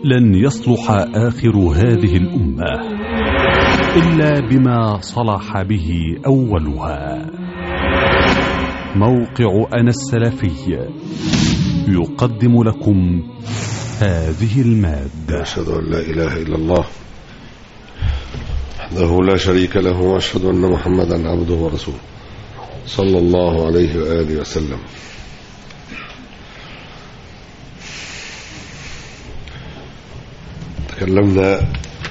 لن يصلح آخر هذه الأمة إلا بما صلح به أولها موقع أنا السلفي يقدم لكم هذه المادة أشهد أن لا إله إلا الله وحده لا شريك له وأشهد أن محمدا عبده ورسوله صلى الله عليه وآله وسلم تكلمنا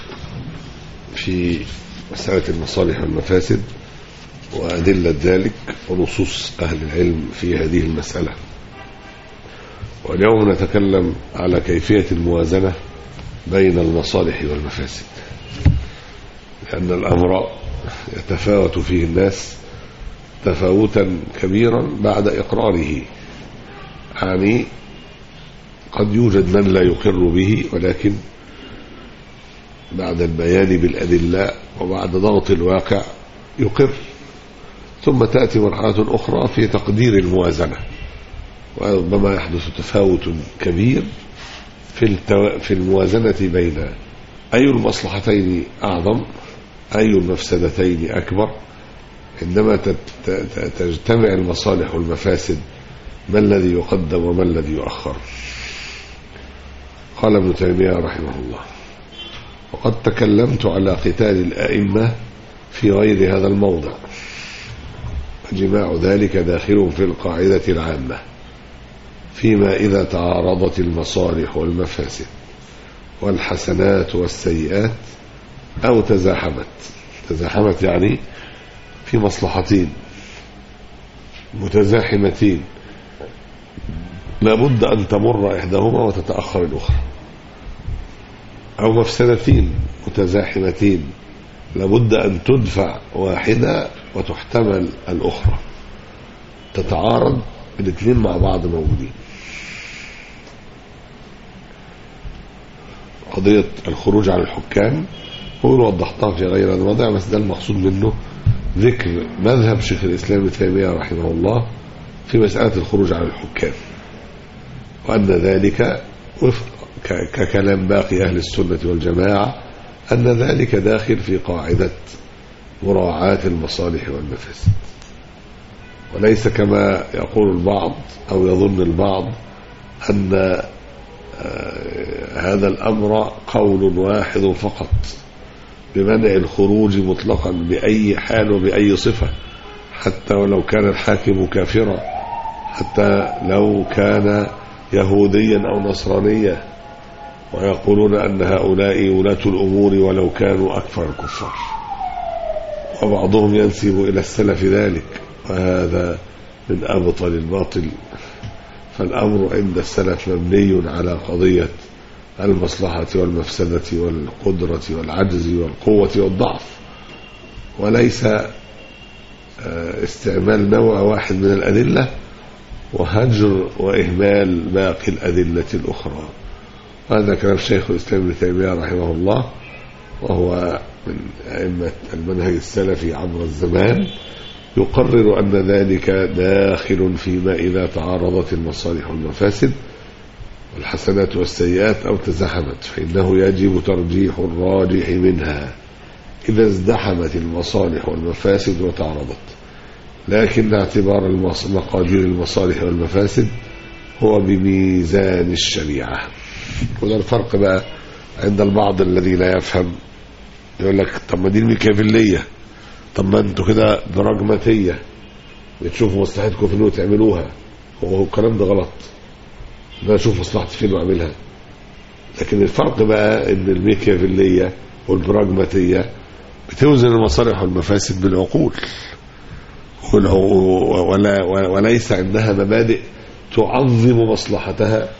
في مسألة المصالح والمفاسد وأدلة ذلك ونصوص أهل العلم في هذه المسألة واليوم نتكلم على كيفية الموازنة بين المصالح والمفاسد لأن الأمر يتفاوت فيه الناس تفاوتا كبيرا بعد إقراره يعني قد يوجد من لا يقر به ولكن بعد البيان بالأدلة وبعد ضغط الواقع يقر ثم تأتي مرحلة أخرى في تقدير الموازنة وربما يحدث تفاوت كبير في التو... في الموازنة بين أي المصلحتين أعظم أي المفسدتين أكبر عندما تجتمع المصالح والمفاسد ما الذي يقدم وما الذي يؤخر قال ابن تيمية رحمه الله وقد تكلمت على قتال الأئمة في غير هذا الموضع جماع ذلك داخل في القاعدة العامة فيما إذا تعارضت المصالح والمفاسد والحسنات والسيئات أو تزاحمت تزاحمت يعني في مصلحتين متزاحمتين لابد أن تمر إحداهما وتتأخر الأخرى أو مفسدتين متزاحمتين لابد أن تدفع واحدة وتحتمل الأخرى تتعارض الاثنين مع بعض موجودين قضية الخروج على الحكام هو وضحتها في غير الموضع بس ده المقصود منه ذكر مذهب شيخ الإسلام ابن تيمية رحمه الله في مسألة الخروج على الحكام وأن ذلك وفق ككلام باقي أهل السنة والجماعة أن ذلك داخل في قاعدة مراعاة المصالح والمفاسد وليس كما يقول البعض أو يظن البعض أن هذا الأمر قول واحد فقط بمنع الخروج مطلقا بأي حال وبأي صفة حتى ولو كان الحاكم كافرا حتى لو كان يهوديا أو نصرانيا ويقولون أن هؤلاء ولاة الأمور ولو كانوا أكثر الكفار وبعضهم ينسب إلى السلف ذلك وهذا من أبطل الباطل فالأمر عند السلف مبني على قضية المصلحة والمفسدة والقدرة والعجز والقوة والضعف وليس استعمال نوع واحد من الأدلة وهجر وإهمال باقي الأدلة الأخرى هذا كلام شيخ الإسلام ابن تيمية رحمه الله وهو من أئمة المنهج السلفي عبر الزمان يقرر أن ذلك داخل فيما إذا تعارضت المصالح والمفاسد والحسنات والسيئات أو تزاحمت فإنه يجب ترجيح الراجح منها إذا ازدحمت المصالح والمفاسد وتعارضت لكن اعتبار مقادير المصالح والمفاسد هو بميزان الشريعة وده الفرق بقى عند البعض الذي لا يفهم يقول لك طب ما دي الميكافيلية طب ما انتوا كده براجماتية بتشوفوا مصلحتكم فين وتعملوها هو الكلام ده غلط ده اشوف مصلحتي فين واعملها لكن الفرق بقى ان الميكافيلية والبراجماتية بتوزن المصالح والمفاسد بالعقول ولا وليس عندها مبادئ تعظم مصلحتها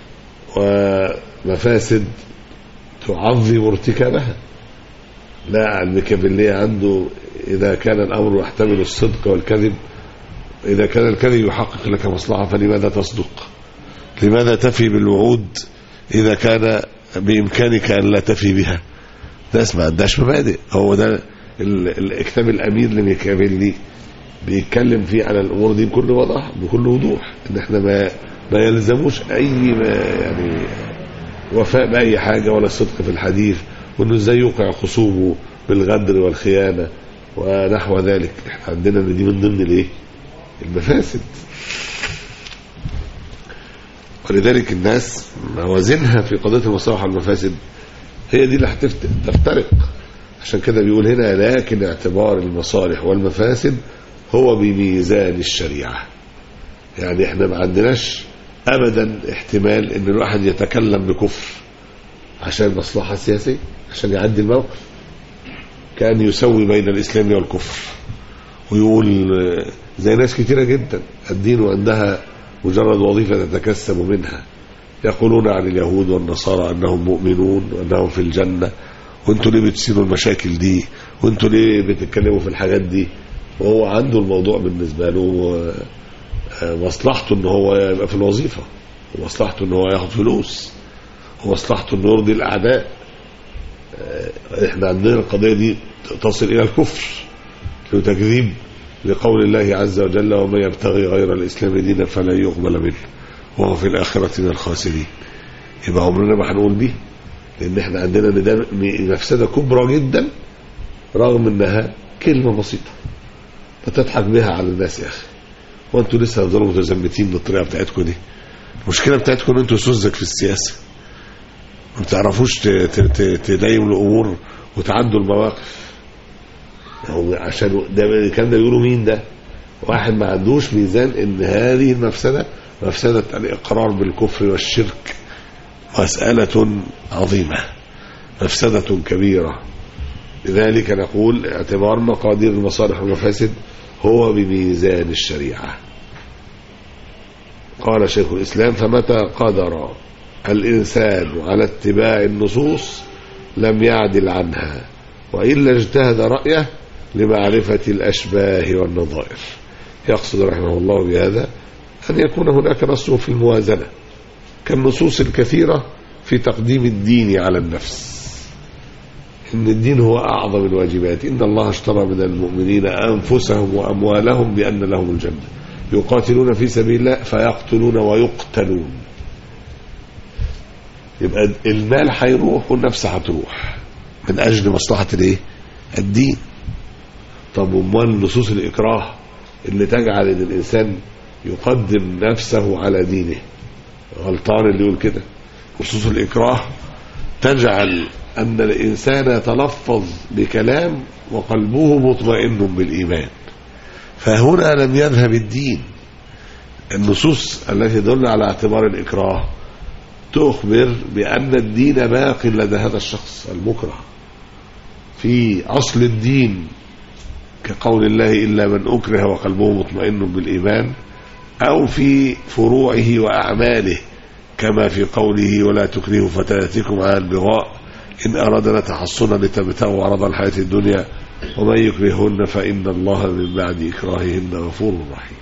ومفاسد تعظم ارتكابها لا الميكافيلية عنده إذا كان الأمر يحتمل الصدق والكذب إذا كان الكذب يحقق لك مصلحة فلماذا تصدق لماذا تفي بالوعود إذا كان بإمكانك أن لا تفي بها ناس ما عندهاش مبادئ هو ده الكتاب الأمير لميكافيلي بيتكلم فيه على الأمور دي بكل وضح بكل وضوح إن إحنا ما ما يلزموش أي ما يعني وفاء بأي حاجة ولا صدق في الحديث وانه ازاي يوقع خصومه بالغدر والخيانة ونحو ذلك احنا عندنا ان دي من ضمن الايه المفاسد ولذلك الناس موازينها في قضية المصالح والمفاسد هي دي اللي هتفترق عشان كده بيقول هنا لكن اعتبار المصالح والمفاسد هو بميزان الشريعة يعني احنا ما عندناش ابدا احتمال ان الواحد يتكلم بكفر عشان مصلحة سياسية عشان يعدي الموقف كان يسوي بين الاسلام والكفر ويقول زي ناس كتيرة جدا الدين عندها مجرد وظيفة تتكسب منها يقولون عن اليهود والنصارى أنهم مؤمنون وأنهم في الجنة وانتوا ليه بتسيروا المشاكل دي وانتوا ليه بتتكلموا في الحاجات دي وهو عنده الموضوع بالنسبة له مصلحته ان هو يبقى في الوظيفة ومصلحته ان هو ياخد فلوس ومصلحته انه يرضي الاعداء احنا عندنا القضية دي تصل الى الكفر وتكذيب لقول الله عز وجل ومن يبتغي غير الاسلام دينا فلا يقبل منه وهو في الاخرة من الخاسرين يبقى عمرنا ما هنقول دي لان احنا عندنا ان ده مفسدة كبرى جدا رغم انها كلمة بسيطة فتضحك بها على الناس يا اخي وانتوا لسه هتفضلوا متزمتين بالطريقه بتاعتكم دي المشكله بتاعتكم ان انتوا سذج في السياسه ما بتعرفوش تلاقوا الامور وتعدوا المواقف عشان ده الكلام ده بيقولوا مين ده واحد ما عندوش ميزان ان هذه المفسده مفسده الاقرار بالكفر والشرك مساله عظيمه مفسده كبيره لذلك نقول اعتبار مقادير المصالح والمفاسد هو بميزان الشريعة قال شيخ الإسلام فمتى قدر الإنسان على اتباع النصوص لم يعدل عنها وإلا اجتهد رأيه لمعرفة الأشباه والنظائر يقصد رحمه الله بهذا أن يكون هناك نص في الموازنة كالنصوص الكثيرة في تقديم الدين على النفس إن الدين هو أعظم الواجبات إن الله اشترى من المؤمنين أنفسهم وأموالهم بأن لهم الجنة يقاتلون في سبيل الله فيقتلون ويقتلون يبقى المال هيروح والنفس هتروح من أجل مصلحة الايه الدين طب امال نصوص الإكراه اللي تجعل ان الإنسان يقدم نفسه على دينه غلطان اللي يقول كده نصوص الإكراه تجعل أن الإنسان يتلفظ بكلام وقلبه مطمئن بالإيمان فهنا لم يذهب الدين النصوص التي تدل على اعتبار الإكراه تخبر بأن الدين باق لدى هذا الشخص المكره في أصل الدين كقول الله إلا من أكره وقلبه مطمئن بالإيمان أو في فروعه وأعماله كما في قوله ولا تكرهوا فتياتكم على البغاء إن أردنا تحصنا لتبتغوا عرض الحياة الدنيا ومن يكرههن فإن الله من بعد إكراههن غفور رحيم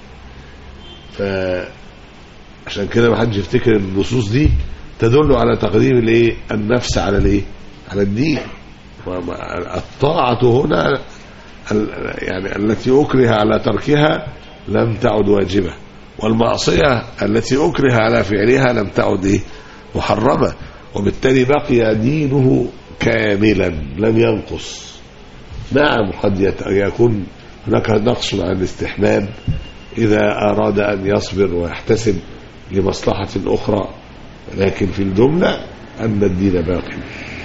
فعشان كده ما حدش يفتكر ان النصوص دي تدل على تقديم الايه النفس على الايه على الدين الطاعة هنا يعني التي أكره على تركها لم تعد واجبة والمعصية التي أكره على فعلها لم تعد إيه محرمة وبالتالي بقي دينه كاملا لم ينقص نعم قد يكون هناك نقص عن الاستحباب إذا أراد أن يصبر ويحتسب لمصلحة أخرى لكن في الجملة أن الدين باقي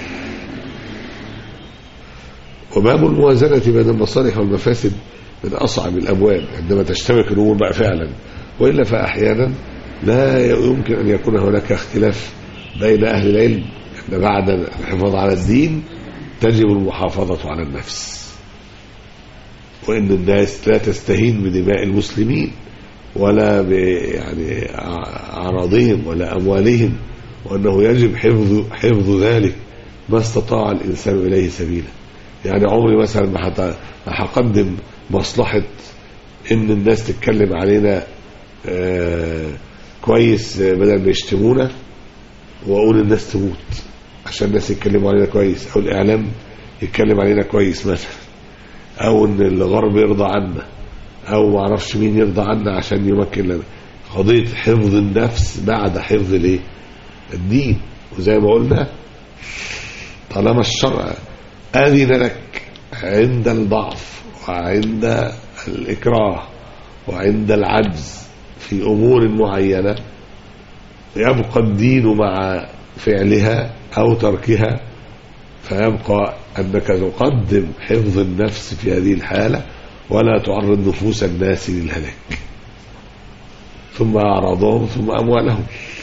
وباب الموازنة بين المصالح والمفاسد من أصعب الأبواب عندما تشتبك الأمور بقى فعلا وإلا فأحيانا لا يمكن أن يكون هناك اختلاف بين أهل العلم أن بعد الحفاظ على الدين تجب المحافظة على النفس وإن الناس لا تستهين بدماء المسلمين ولا يعني أعراضهم ولا أموالهم وأنه يجب حفظ حفظ ذلك ما استطاع الإنسان إليه سبيلا يعني عمري مثلا ما هقدم مصلحة إن الناس تتكلم علينا آه كويس بدل ما يشتمونا وأقول الناس تموت عشان الناس يتكلموا علينا كويس أو الإعلام يتكلم علينا كويس مثلا أو إن الغرب يرضى عنا أو ما أعرفش مين يرضى عنا عشان يمكن لنا قضية حفظ النفس بعد حفظ الايه الدين وزي ما قلنا طالما الشرع أذن لك عند الضعف وعند الإكراه وعند العجز في أمور معينة يبقى الدين مع فعلها أو تركها فيبقى أنك تقدم حفظ النفس في هذه الحالة ولا تعرض نفوس الناس للهلاك ثم أعراضهم ثم أموالهم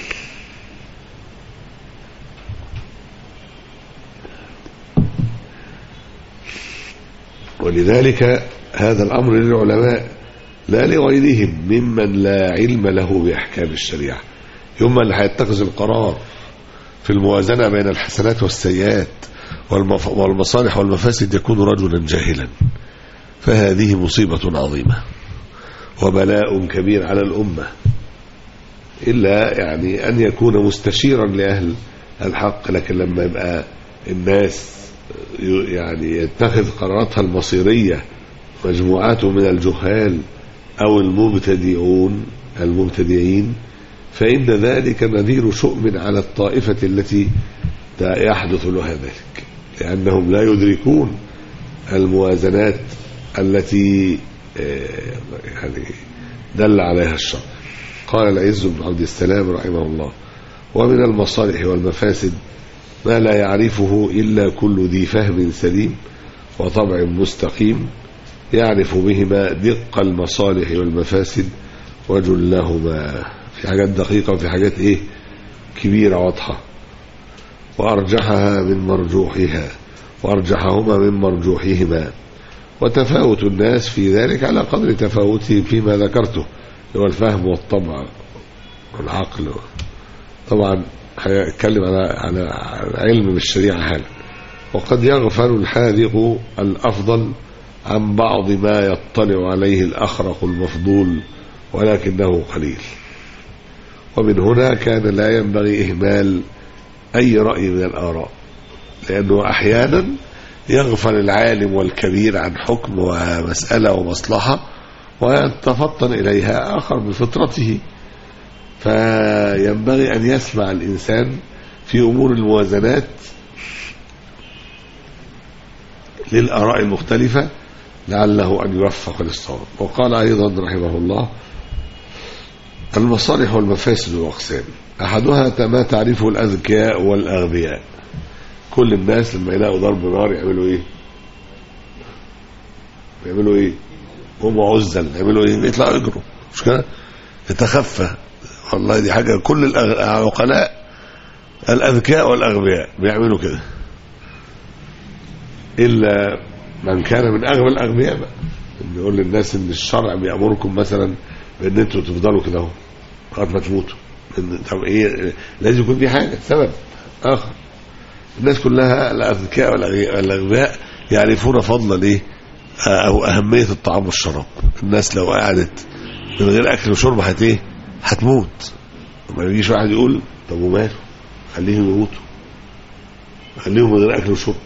ولذلك هذا الأمر للعلماء لا لغيرهم ممن لا علم له بأحكام الشريعة يوم اللي هيتخذ القرار في الموازنة بين الحسنات والسيئات والمف- والمصالح والمفاسد يكون رجلا جاهلا فهذه مصيبة عظيمة وبلاء كبير على الأمة إلا يعني أن يكون مستشيرا لأهل الحق لكن لما يبقى الناس ي- يعني يتخذ قراراتها المصيرية مجموعات من الجهال أو المبتدئون المبتدئين فإن ذلك نذير شؤم على الطائفة التي يحدث لها ذلك لأنهم لا يدركون الموازنات التي آه، يعني دل عليها الشرع قال العز بن عبد السلام رحمه الله ومن المصالح والمفاسد ما لا يعرفه إلا كل ذي فهم سليم وطبع مستقيم يعرف بهما دق المصالح والمفاسد وجلهما في حاجات دقيقة وفي حاجات ايه كبيرة واضحة وأرجحها من مرجوحها وأرجحهما من مرجوحهما وتفاوت الناس في ذلك على قدر تفاوتهم فيما ذكرته هو الفهم والطبع والعقل طبعا هيتكلم على على علم بالشريعة حالا وقد يغفل الحاذق الأفضل عن بعض ما يطلع عليه الأخرق المفضول ولكنه قليل ومن هنا كان لا ينبغي إهمال أي رأي من الآراء لأنه أحيانا يغفل العالم والكبير عن حكم ومسألة ومصلحة ويتفطن إليها آخر بفطرته فينبغي أن يسمع الإنسان في أمور الموازنات للآراء المختلفة لعله أن يوفق للصواب وقال أيضا رحمه الله المصالح والمفاسد أقسام أحدها ما تعرفه الأذكياء والأغبياء كل الناس لما يلاقوا ضرب نار يعملوا إيه يعملوا إيه هم عزل يعملوا إيه يطلعوا يجروا مش كده يتخفى والله دي حاجة كل الأغ- العقلاء الأذكياء والأغبياء بيعملوا كده إلا من كان من أغبى الأغبياء بقى إن يقول للناس إن الشرع بيأمركم مثلا بإن أنتوا تفضلوا كده أهو لغاية ما تموتوا إن- طب إيه لازم يكون في حاجة سبب آخر الناس كلها الأذكياء والأغ- والأغبياء يعرفون فضل إيه أو أهمية الطعام والشراب الناس لو قعدت من غير أكل وشرب هت إيه هتموت ما يجيش واحد يقول طب وماله خليهم يموتوا خليهم من غير أكل وشرب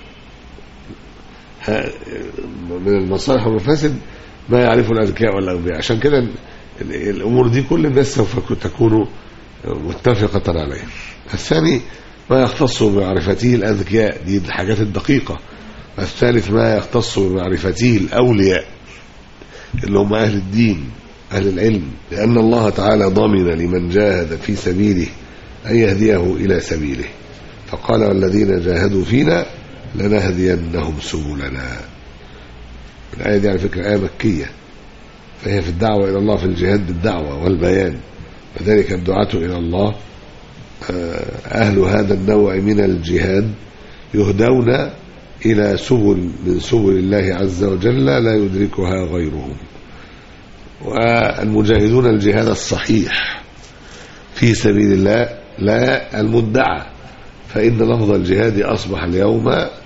ها- من المصالح والمفاسد ما يعرفه الأذكياء والأغبياء عشان كده ال- ال- الأمور دي كل الناس سوف تكون متفقة عليها الثاني ما يختص بمعرفته الأذكياء دي الحاجات الدقيقة الثالث ما يختص بمعرفته الأولياء اللي هم أهل الدين أهل العلم لأن الله تعالى ضمن لمن جاهد في سبيله أن يهديه إلى سبيله فقال والذين جاهدوا فينا لنهدينهم سبلنا الآية دي على فكرة آية مكية فهي في الدعوة إلى الله في الجهاد بالدعوة والبيان فذلك الدعاة إلى الله آه، أهل هذا النوع من الجهاد يهدون إلى سبل من سبل الله عز وجل لا يدركها غيرهم والمجاهدون الجهاد الصحيح في سبيل الله لا المدعى فإن لفظ الجهاد أصبح اليوم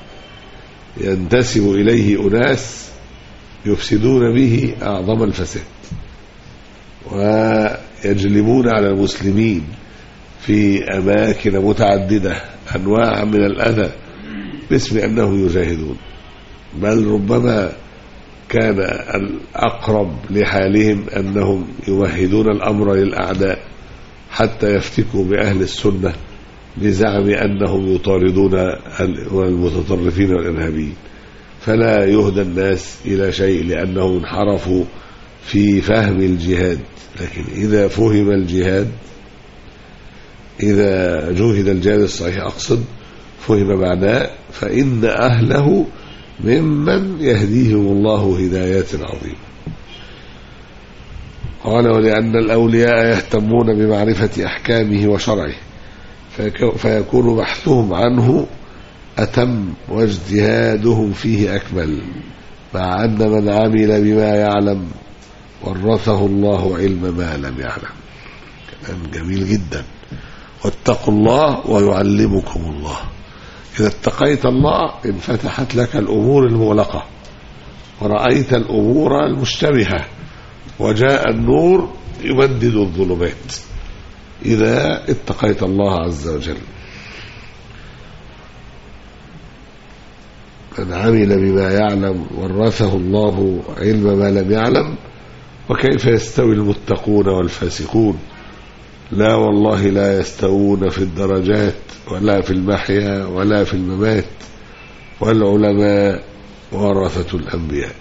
ينتسب إليه أناس يفسدون به أعظم الفساد ويجلبون على المسلمين في أماكن متعددة أنواع من الأذى باسم أنهم يجاهدون بل ربما كان الأقرب لحالهم أنهم يمهدون الأمر للأعداء حتى يفتكوا بأهل السنة بزعم أنهم يطاردون المتطرفين والإرهابيين فلا يهدى الناس إلى شيء لأنهم انحرفوا في فهم الجهاد لكن إذا فهم الجهاد إذا جوهد الجهاد الصحيح أقصد فهم معناه فإن أهله ممن يهديهم الله هدايات عظيمة قال ولأن الأولياء يهتمون بمعرفة أحكامه وشرعه فيكون بحثهم عنه أتم واجتهادهم فيه أكمل مع أن من عمل بما يعلم ورثه الله علم ما لم يعلم كلام جميل جدا واتقوا الله ويعلمكم الله إذا اتقيت الله انفتحت لك الأمور المغلقة ورأيت الأمور المشتبهة وجاء النور يمدد الظلمات إذا اتقيت الله عز وجل من عمل بما يعلم ورثه الله علم ما لم يعلم وكيف يستوي المتقون والفاسقون لا والله لا يستوون في الدرجات ولا في المحيا ولا في الممات والعلماء ورثة الأنبياء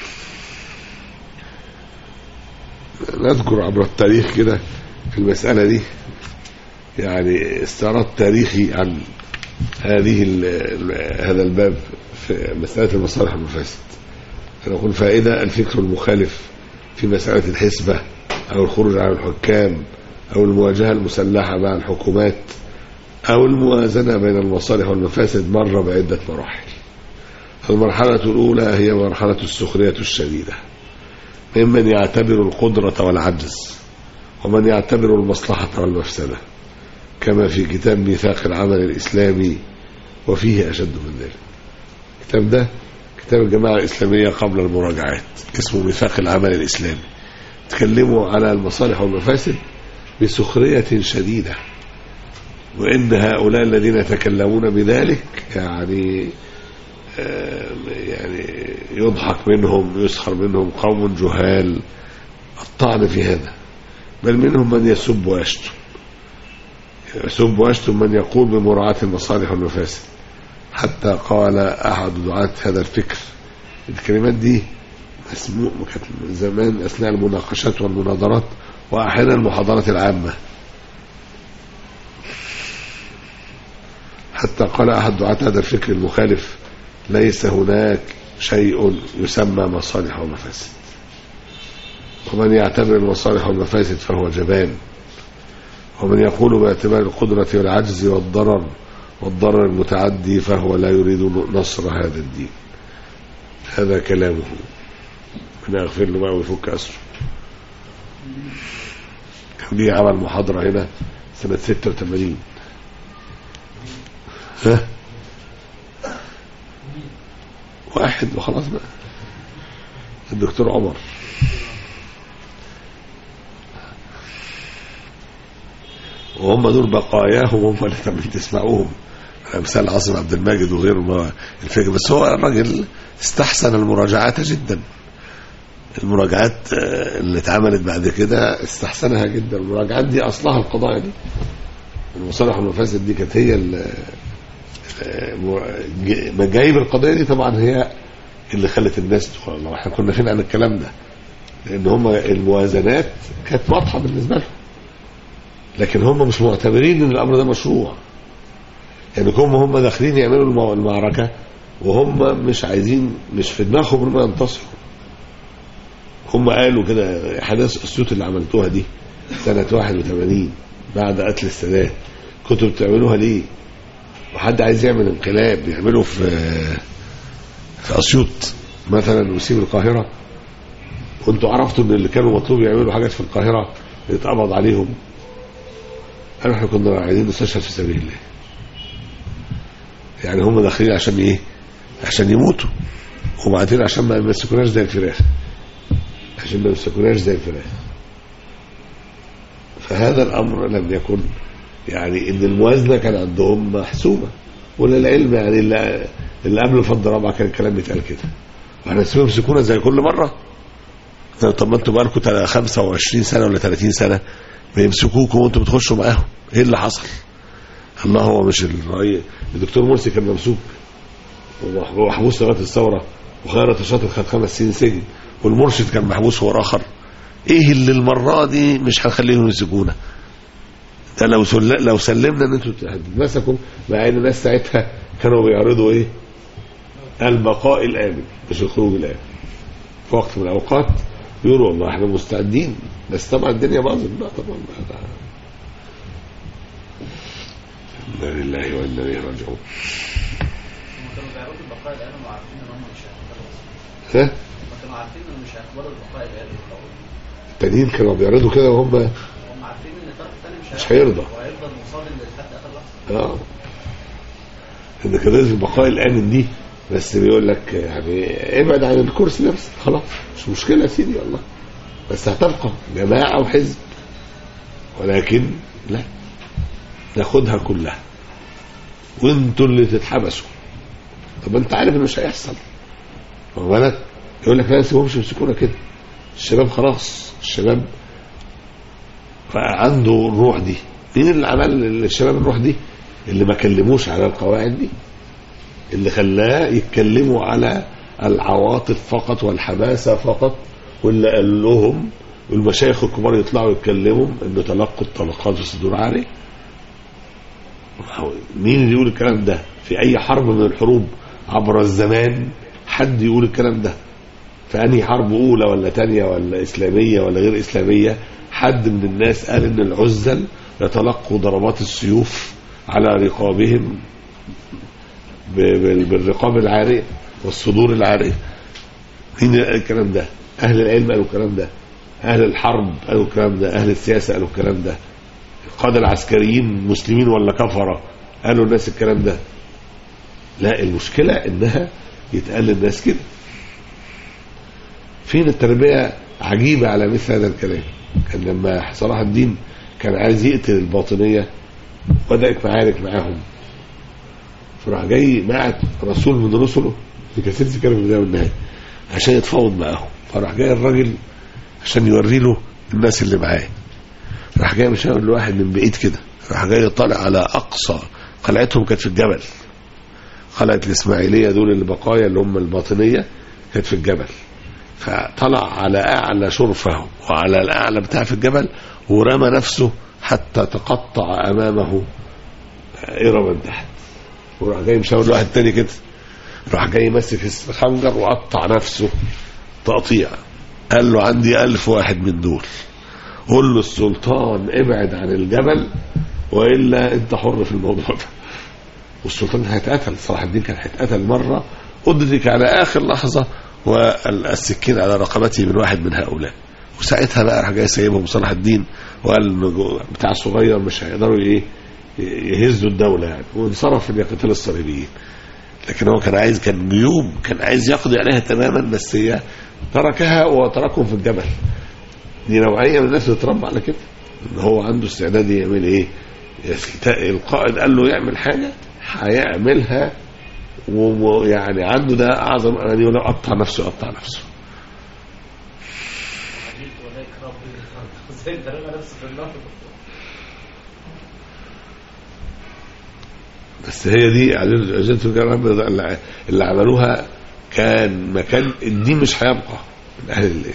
نذكر عبر التاريخ كده في المسألة دي يعني استعراض تاريخي عن هذه ال ال هذا الباب في مسألة المصالح والمفاسد نقول فائدة الفكر المخالف في مسألة الحسبة أو الخروج على الحكام أو المواجهة المسلحة مع الحكومات أو الموازنة بين المصالح والمفاسد مر بعدة مراحل المرحلة الأولى هي مرحلة السخرية الشديدة ممن يعتبر القدرة والعجز ومن يعتبر المصلحة والمفسدة كما في كتاب ميثاق العمل الإسلامي وفيه أشد من ذلك الكتاب ده كتاب الجماعة الإسلامية قبل المراجعات اسمه ميثاق العمل الإسلامي تكلموا على المصالح والمفاسد بسخرية شديدة وإن هؤلاء الذين يتكلمون بذلك يعني يعني يضحك منهم يسخر منهم قوم جهال الطعن في هذا بل منهم من يسب ويشتم يسب ويشتم من يقول بمراعاة المصالح والمفاسد حتى قال أحد دعاة هذا الفكر الكلمات دي مسموع كانت زمان أثناء المناقشات والمناظرات وأحيانا المحاضرات العامة حتى قال أحد دعاة هذا الفكر المخالف ليس هناك شيء يسمى مصالح ومفاسد ومن يعتبر المصالح والمفاسد فهو جبان ومن يقول باعتبار القدرة والعجز والضرر والضرر المتعدي فهو لا يريد نصر هذا الدين هذا كلامه من يغفر له بقى ويفك أسره ليه عمل محاضرة هنا سنة 86 ها واحد وخلاص بقى الدكتور عمر وهم دول بقاياهم هم اللي كمان تسمعوهم امثال عاصم عبد الماجد وغيره الفكر بس هو الراجل استحسن المراجعات جدا المراجعات اللي اتعملت بعد كده استحسنها جدا المراجعات دي اصلها القضايا دي المصالح والمفاسد دي كانت هي مجايب القضيه دي طبعا هي اللي خلت الناس تدخل الله احنا كنا فين عن الكلام ده لان هم الموازنات كانت واضحه بالنسبه لهم لكن هم مش معتبرين ان الامر ده مشروع يعني هم هم داخلين يعملوا المعركه وهم مش عايزين مش في دماغهم انهم ينتصروا هم قالوا كده حدث السيوط اللي عملتوها دي سنة 81 بعد قتل السادات كنتوا بتعملوها ليه؟ وحد عايز يعمل انقلاب يعمله في في اسيوط مثلا ويسيب القاهرة وانتوا عرفتوا ان اللي كانوا مطلوب يعملوا حاجات في القاهرة يتقبض عليهم قالوا احنا كنا عايزين نستشهد في سبيل الله يعني هم داخلين عشان ايه؟ عشان يموتوا وبعدين عشان ما يمسكوناش زي الفراخ عشان ما يمسكوناش زي الفراخ فهذا الامر لم يكن يعني ان الموازنه كان عندهم محسوبه وللعلم يعني اللي, اللي قبل فض رابعه كان الكلام بيتقال كده واحنا نسيبهم يمسكونا زي كل مره طب ما انتوا بقالكم 25 سنه ولا 30 سنه بيمسكوكم وانتوا بتخشوا معاهم ايه اللي حصل؟ الله هو مش الرئيس الدكتور مرسي كان ممسوك ومحبوس لغايه الثوره وخيرت الشاطر خد خمس سنين سجن والمرشد كان محبوس هو اخر ايه اللي المره دي مش هنخليهم يمسكونا ده لو سل... لو سلمنا ان انتوا هتتمسكوا مع ان الناس ساعتها كانوا بيعرضوا ايه البقاء الامن مش الخروج الامن في وقت من الاوقات يقولوا والله احنا مستعدين بس طبعا الدنيا باظت بقى طبعا بقى انا لله وانا اليه راجعون هم كانوا بيعرضوا البقاء الآن وعارفين إن هم مش هيقبلوا ها هم كانوا عارفين إن مش هيقبلوا البقاء الآن التانيين كانوا بيعرضوا كده وهم هم عارفين إن الطرف الثاني مش مش هيرضى. وهيفضل مصادم لحد آخر لحظة اه ان كده البقاء الامن دي بس بيقول لك يعني ابعد عن الكرسي نفسه خلاص مش مشكله يا سيدي والله بس هتبقى جماعه وحزب ولكن لا ناخدها كلها وانتوا اللي تتحبسوا طب انت عارف انه مش هيحصل واخد بالك يقول لك لا ما تسيبهمش يمسكونا كده الشباب خلاص الشباب عنده الروح دي مين اللي عمل للشباب الروح دي اللي ما كلموش على القواعد دي اللي خلاه يتكلموا على العواطف فقط والحماسة فقط واللي قال لهم والمشايخ الكبار يطلعوا يتكلموا انه تلقوا الطلقات في الصدور عالي مين اللي يقول الكلام ده في اي حرب من الحروب عبر الزمان حد يقول الكلام ده في انهي حرب اولى ولا تانية ولا اسلاميه ولا غير اسلاميه حد من الناس قال ان العزل يتلقوا ضربات السيوف على رقابهم ب- بال- بالرقاب العاريه والصدور العاريه مين اللي قال الكلام ده اهل العلم قالوا الكلام ده اهل الحرب قالوا الكلام ده اهل السياسه قالوا الكلام ده القاده العسكريين مسلمين ولا كفره قالوا الناس الكلام ده لا المشكله انها يتقال للناس كده فين التربيه عجيبه على مثل هذا الكلام كان لما صلاح الدين كان عايز يقتل الباطنيه بدات معارك معاهم فراح جاي بعت رسول من رسله في كثير كان في البدايه والنهايه عشان يتفاوض معاهم فراح جاي الراجل عشان يوري له الناس اللي معاه راح جاي مش هقول لواحد من بعيد كده راح جاي طالع على اقصى قلعتهم كانت في الجبل قلعه الاسماعيليه دول البقايا اللي هم الباطنيه كانت في الجبل فطلع على اعلى شرفه وعلى الاعلى بتاع في الجبل ورمى نفسه حتى تقطع امامه ارما تحت وراح جاي مشاور لواحد تاني كده راح جاي ماسك الخنجر وقطع نفسه تقطيع قال له عندي ألف واحد من دول قول له السلطان ابعد عن الجبل والا انت حر في الموضوع ده والسلطان هيتقتل صلاح الدين كان هيتقتل مره ادرك على اخر لحظه والسكين على رقبته من واحد من هؤلاء وساعتها بقى راح جاي سايبهم صلاح الدين وقال إنه جو- بتاع صغير مش هيقدروا ايه يهزوا الدوله يعني وانصرف ليقتل الصليبيين لكن هو كان عايز كان جيوب كان عايز يقضي عليها تماما بس هي تركها وتركهم في الجبل دي نوعيه من الناس اللي اتربى على كده ان هو عنده استعداد يعمل ايه يست- القائد قال له يعمل حاجه هيعملها ويعني عنده ده اعظم يعني لو قطع نفسه قطع نفسه عجيب ولاك ربي ازاي انت رمى نفسه في النار بس هي دي عجلة الكرام اللي اللي عملوها كان مكان الدين مش هيبقى من اهل ال-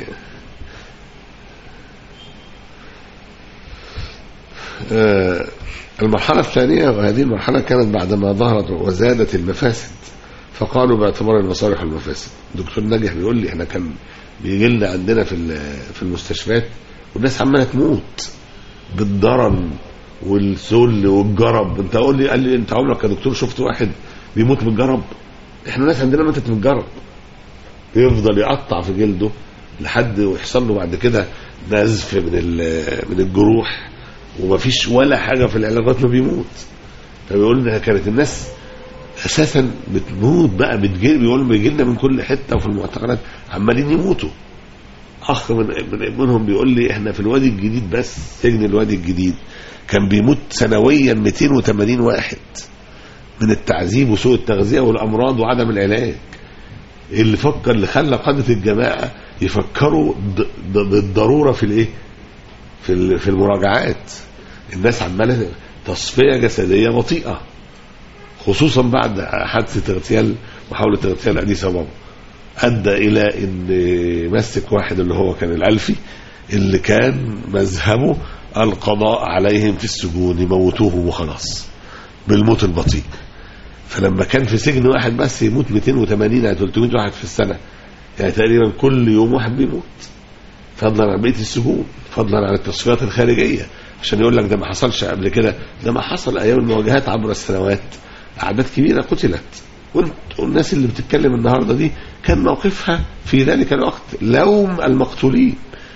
آه، المرحلة الثانية وهذه المرحلة كانت بعدما ظهرت وزادت المفاسد فقالوا باعتبار المصالح والمفاسد دكتور ناجح بيقول لي احنا كان بيجي لنا عندنا في ال- في المستشفيات والناس عماله تموت بالضرن والسل والجرب انت قول لي قال لي انت عمرك يا دكتور شفت واحد بيموت من الجرب احنا الناس عندنا ماتت من الجرب يفضل يقطع في جلده لحد ويحصل له بعد كده نزف من ال- من الجروح ومفيش ولا حاجه في العلاجات ما بيموت فبيقول انها كانت الناس اساسا بتموت بقى بتجي بيقول بيجي لنا من كل حته وفي المعتقلات عمالين يموتوا اخ من من منهم بيقول لي احنا في الوادي الجديد بس سجن الوادي الجديد كان بيموت سنويا 280 واحد من التعذيب وسوء التغذيه والامراض وعدم العلاج اللي فكر اللي خلى قاده الجماعه يفكروا ض- ض- بالضروره في الايه في ال- في المراجعات الناس عماله تصفيه جسديه بطيئه خصوصا بعد حادثه اغتيال محاوله اغتيال اديس بابا ادى الى ان مسك واحد اللي هو كان الالفي اللي كان مذهبه القضاء عليهم في السجون يموتوهم وخلاص بالموت البطيء فلما كان في سجن واحد بس يموت 280 يعني 300 واحد في السنه يعني تقريبا كل يوم واحد بيموت فضلا عن بقيه السجون فضلا عن التصفيات الخارجيه عشان يقول لك ده ما حصلش قبل كده ده ما حصل ايام المواجهات عبر السنوات اعداد كبيره قتلت وانت والناس اللي بتتكلم النهارده دي كان موقفها في ذلك الوقت لوم المقتولين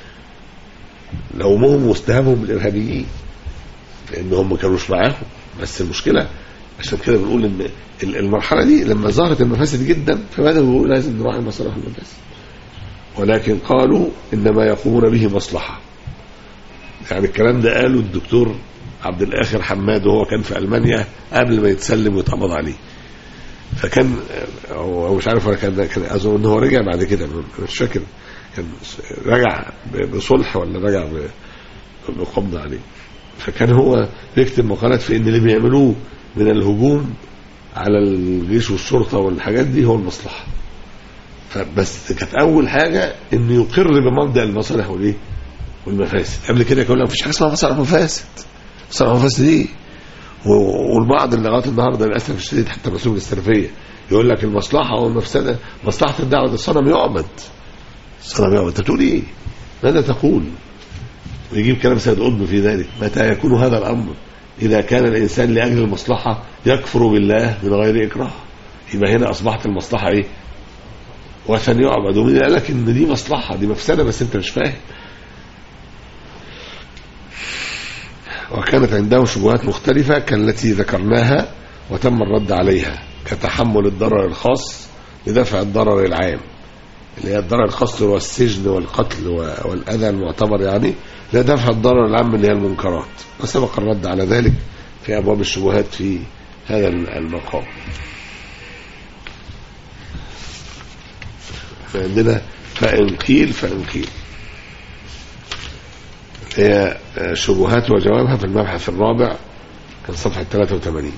لومهم واستهامهم بالارهابيين لان هم ما كانوش معاهم بس المشكله عشان كده بنقول ان ال- المرحله دي لما ظهرت المفاسد جدا فبداوا يقولوا لازم نروح المصالح والمفاسد ولكن قالوا انما يقومون به مصلحه يعني الكلام ده قاله الدكتور عبد الاخر حماد وهو كان في المانيا قبل ما يتسلم ويتقبض عليه فكان هو هو مش عارف ولا كان كان اظن ان هو رجع بعد كده مش فاكر كان رجع ب- بصلح ولا رجع ب- بقبض عليه فكان هو بيكتب مقالات في ان اللي بيعملوه من الهجوم على الجيش والشرطه والحاجات دي هو المصلحه فبس كانت اول حاجه انه يقر بمبدا المصالح والايه والمفاسد قبل كده كان يقول لك مفيش حاجه اسمها مصالح ومفاسد مصالح ومفاسد ايه و- والبعض اللي لغايه النهارده للاسف الشديد حتى مسؤول السلفيه يقول لك المصلحه والمفسده مصلحه الدعوه الصنم يعبد الصنم يعبد انت بتقول ايه؟ ماذا تقول؟ ويجيب كلام سيد قطب في ذلك متى يكون هذا الامر اذا كان الانسان لاجل المصلحه يكفر بالله من غير اكراه يبقى هنا اصبحت المصلحه ايه؟ وثن يعبد ومين قال لك ان دي مصلحه دي مفسده بس انت مش فاهم وكانت عندهم شبهات مختلفة كالتي ذكرناها وتم الرد عليها كتحمل الضرر الخاص لدفع الضرر العام اللي هي الضرر الخاص هو السجن والقتل و- والأذى المعتبر يعني لدفع الضرر العام اللي هي المنكرات وسبق الرد على ذلك في أبواب الشبهات في هذا المقام فعندنا فإن قيل فإن قيل هي شبهات وجوابها في المبحث الرابع كان صفحة 83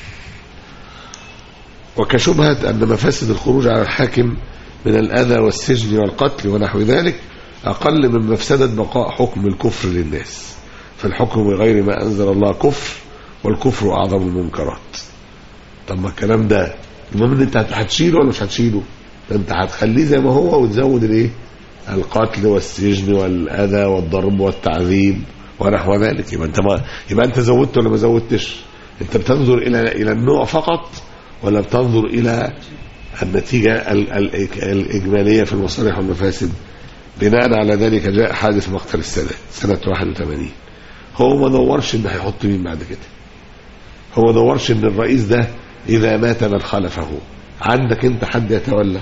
وكشبهة أن مفاسد الخروج على الحاكم من الأذى والسجن والقتل ونحو ذلك أقل من مفسدة بقاء حكم الكفر للناس فالحكم بغير ما أنزل الله كفر والكفر أعظم المنكرات طب ما الكلام ده المهم ان انت هتشيله ولا مش هتشيله ده انت هتخليه زي ما هو وتزود الايه القتل والسجن والاذى والضرب والتعذيب ونحو ذلك يبقى انت ما يبقى انت زودت ولا ما زودتش انت بتنظر الى الى النوع فقط ولا بتنظر الى النتيجه ال- ال- الاجماليه في المصالح والمفاسد بناء على ذلك جاء حادث مقتل السادات سنه 81 هو ما دورش ان هيحط مين بعد كده هو ما دورش ان الرئيس ده اذا مات من خلفه عندك انت حد يتولى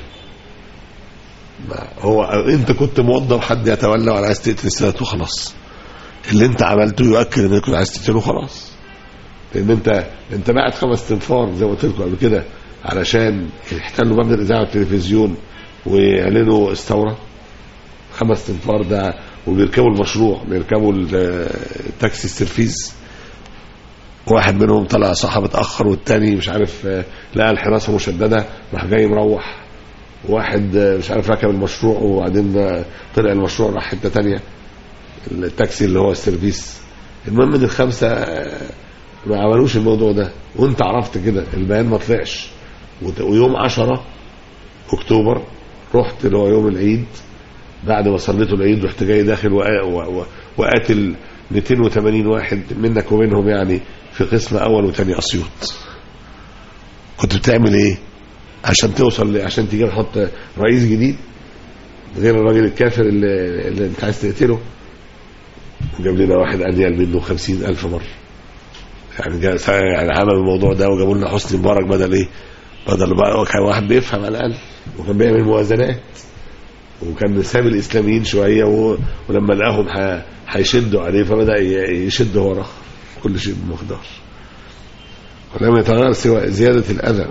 ما هو انت كنت موظف حد يتولى ولا عايز تقتل السادات وخلاص اللي انت عملته يؤكد انك كنت عايز تقتله خلاص لان انت انت بعت خمس تنفار زي ما قلت لكم قبل كده علشان يحتلوا مبنى الاذاعه والتلفزيون ويعلنوا الثوره خمس تنفار ده وبيركبوا المشروع بيركبوا ال- التاكسي السرفيز واحد منهم طلع صحى متاخر والتاني مش عارف آه، لقى الحراسه مشدده راح جاي مروح واحد آه، مش عارف ركب المشروع وبعدين آه، طلع المشروع راح حته تانية التاكسي اللي هو السيرفيس المهم ان الخمسه آه، ما عملوش الموضوع ده وانت عرفت كده البيان ما طلعش وت- ويوم 10 اكتوبر رحت اللي هو يوم العيد بعد ما صليت العيد رحت جاي داخل وقا- و- و- وقاتل 280 واحد منك وبينهم يعني في قسم اول وثاني اسيوط كنت بتعمل ايه عشان توصل ل- عشان تيجي تحط رئيس جديد غير الراجل الكافر اللي, اللي انت عايز تقتله جاب لنا واحد انيل منه خمسين الف مره يعني جا يعني عملوا الموضوع ده وجابوا لنا حسني مبارك بدل ايه بدل بقى هو كان واحد بيفهم على الاقل وكان بيعمل موازنات وكان ساب الاسلاميين شويه و... ولما لقاهم ح... هيشدوا عليه فبدا ي- يشد وراه كل شيء بمقدار ولم يتغير سوى زياده الاذى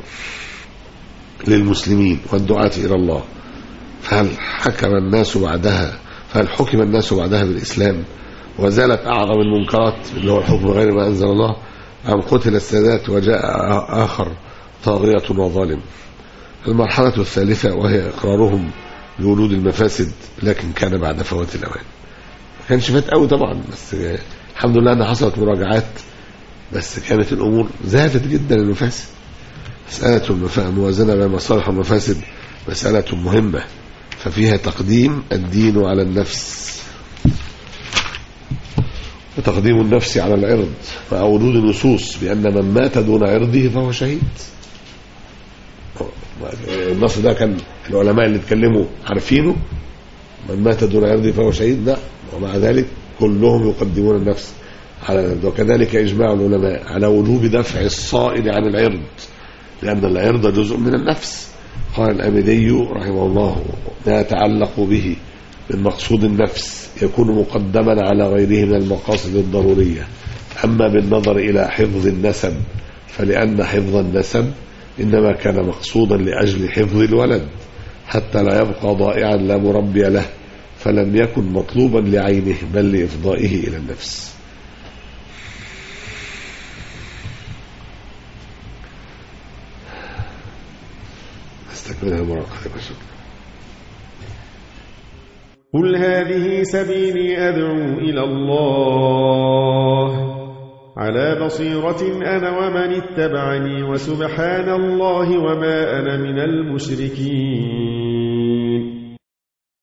للمسلمين والدعاة الى الله فهل حكم الناس بعدها فهل حكم الناس بعدها بالاسلام وزالت اعظم المنكرات اللي هو الحكم غير ما انزل الله أم قتل السادات وجاء آخر طاغية وظالم المرحلة الثالثة وهي إقرارهم بوجود المفاسد لكن كان بعد فوات الأوان ما كانش فات قوي طبعا بس الحمد لله أن حصلت مراجعات بس كانت الأمور زادت جدا المفاسد مسألة المفا- الموازنة بين مصالح والمفاسد مسألة مهمة ففيها تقديم الدين على النفس وتقديم النفس على العرض مع وجود النصوص بأن من مات دون عرضه فهو شهيد النص ده كان العلماء اللي اتكلموا عارفينه من مات دون عرضه فهو شهيد لا ومع ذلك كلهم يقدمون النفس على العرض وكذلك إجماع العلماء على وجوب دفع الصائل عن العرض لأن العرض جزء من النفس قال الأمدي رحمه الله ما يتعلق به من مقصود النفس يكون مقدما على غيره من المقاصد الضرورية أما بالنظر إلى حفظ النسب فلأن حفظ النسب إنما كان مقصودا لأجل حفظ الولد حتى لا يبقى ضائعا لا مربي له فلم يكن مطلوبا لعينه بل لإفضائه إلى النفس استكملها المرة القادمة شكرا قل هذه سبيلي أدعو إلى الله على بصيرة أنا ومن اتبعني وسبحان الله وما أنا من المشركين